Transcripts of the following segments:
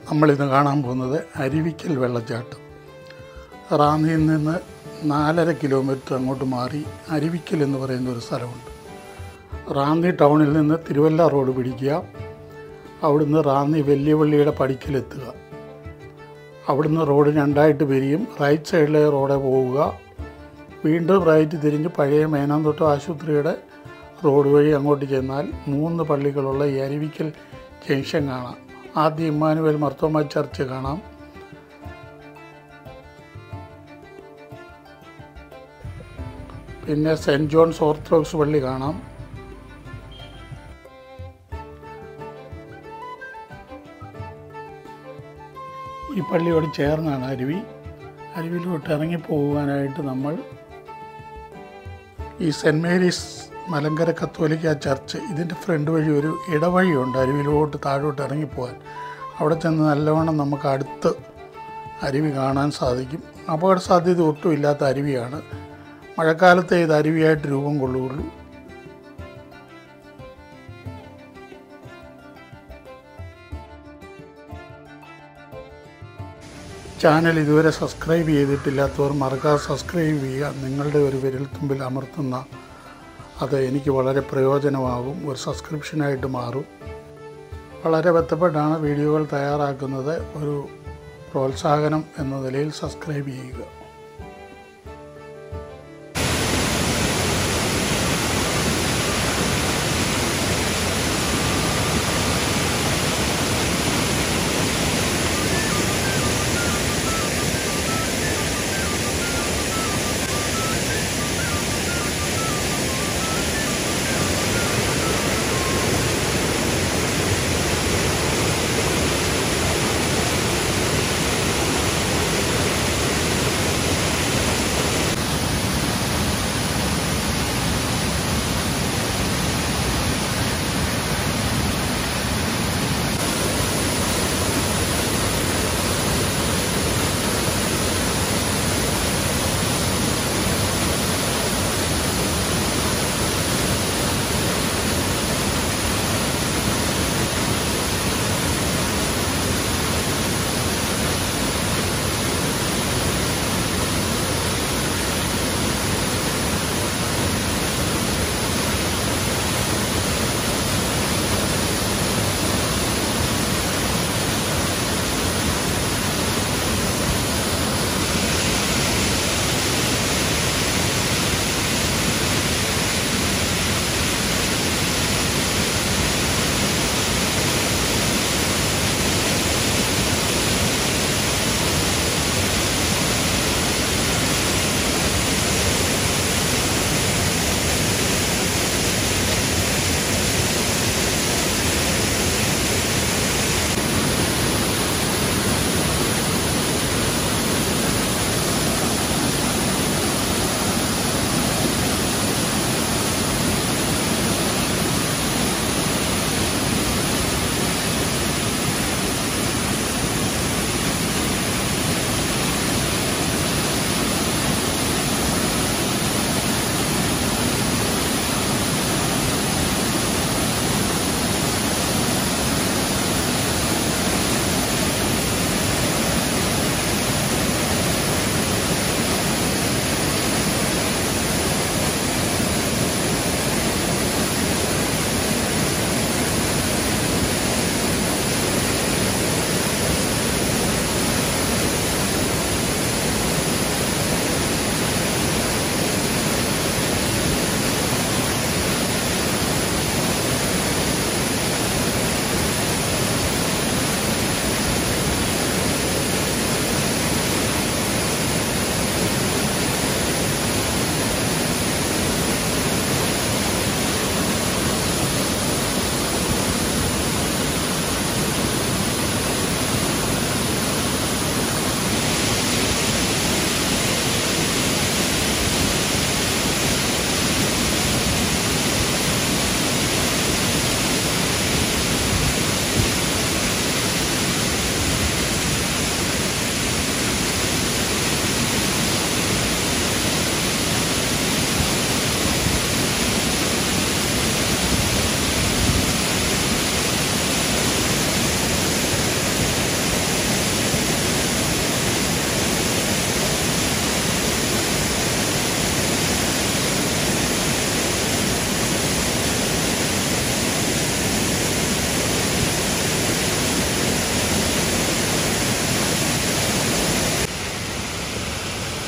നമ്മളിന്ന് കാണാൻ പോകുന്നത് അരുവിക്കൽ വെള്ളച്ചാട്ടം റാന്നിയിൽ നിന്ന് നാലര കിലോമീറ്റർ അങ്ങോട്ട് മാറി അരുവിക്കൽ എന്ന് പറയുന്ന ഒരു സ്ഥലമുണ്ട് റാന്നി ടൗണിൽ നിന്ന് തിരുവല്ല റോഡ് പിടിക്കുക അവിടുന്ന് റാന്നി വെല്ലുവിളിയുടെ പടിക്കലെത്തുക അവിടുന്ന് റോഡ് രണ്ടായിട്ട് പിരിയും റൈറ്റ് സൈഡിലെ റോഡെ പോവുക വീണ്ടും റൈറ്റ് തിരിഞ്ഞ് പഴയ മേനാന്തോട്ടം ആശുപത്രിയുടെ റോഡ് വഴി അങ്ങോട്ട് ചെന്നാൽ മൂന്ന് പള്ളികളുള്ള ഈ അരുവിക്കൽ ജംഗ്ഷൻ കാണാം ആദ്യം ഇമ്മാനുവൽ മർത്തോമ ചർച്ച് കാണാം പിന്നെ സെൻറ്റ് ജോൺസ് ഓർത്തഡോക്സ് പള്ളി കാണാം ഈ പള്ളിയോട് ചേർന്നാണ് അരുവി അരുവിയിലോട്ട് ഇറങ്ങി പോകുവാനായിട്ട് നമ്മൾ ഈ സെൻറ്റ് മേരീസ് മലങ്കര കത്തോലിക്ക ചർച്ച് ഇതിൻ്റെ ഫ്രണ്ട് വഴി ഒരു ഇടവഴിയുണ്ട് അരുവിയിലോട്ട് താഴോട്ട് ഇറങ്ങിപ്പോകാൻ അവിടെ ചെന്ന് നല്ലവണ്ണം നമുക്ക് അടുത്ത് അരുവി കാണാൻ സാധിക്കും അപകട സാധ്യത ഒട്ടും ഇല്ലാത്ത അരുവിയാണ് മഴക്കാലത്തെ ഇത് അരുവിയായിട്ട് രൂപം കൊള്ളുകയുള്ളൂ ചാനൽ ഇതുവരെ സബ്സ്ക്രൈബ് ചെയ്തിട്ടില്ലാത്തവർ മറക്കാതെ സബ്സ്ക്രൈബ് ചെയ്യുക നിങ്ങളുടെ ഒരു വിരൽത്തുമ്പിൽ അമർത്തുന്ന അത് എനിക്ക് വളരെ പ്രയോജനമാകും ഒരു സബ്സ്ക്രിപ്ഷനായിട്ട് മാറും വളരെ ബന്ധപ്പെട്ടാണ് വീഡിയോകൾ തയ്യാറാക്കുന്നത് ഒരു പ്രോത്സാഹനം എന്ന നിലയിൽ സബ്സ്ക്രൈബ് ചെയ്യുക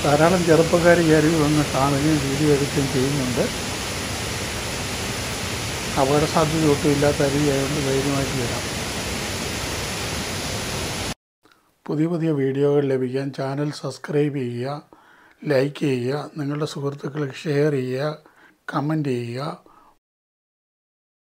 ധാരാളം ചെറുപ്പക്കാർ ഈ അരുവി വന്ന് കാണുകയും വീഡിയോ എടുക്കുകയും ചെയ്യുന്നുണ്ട് അപകട സാധ്യത ഒട്ടും ഇല്ലാത്ത അരുവി ആയതുകൊണ്ട് ധൈര്യമായിട്ട് വരാം പുതിയ പുതിയ വീഡിയോകൾ ലഭിക്കാൻ ചാനൽ സബ്സ്ക്രൈബ് ചെയ്യുക ലൈക്ക് ചെയ്യുക നിങ്ങളുടെ സുഹൃത്തുക്കൾക്ക് ഷെയർ ചെയ്യുക കമൻറ്റ് ചെയ്യുക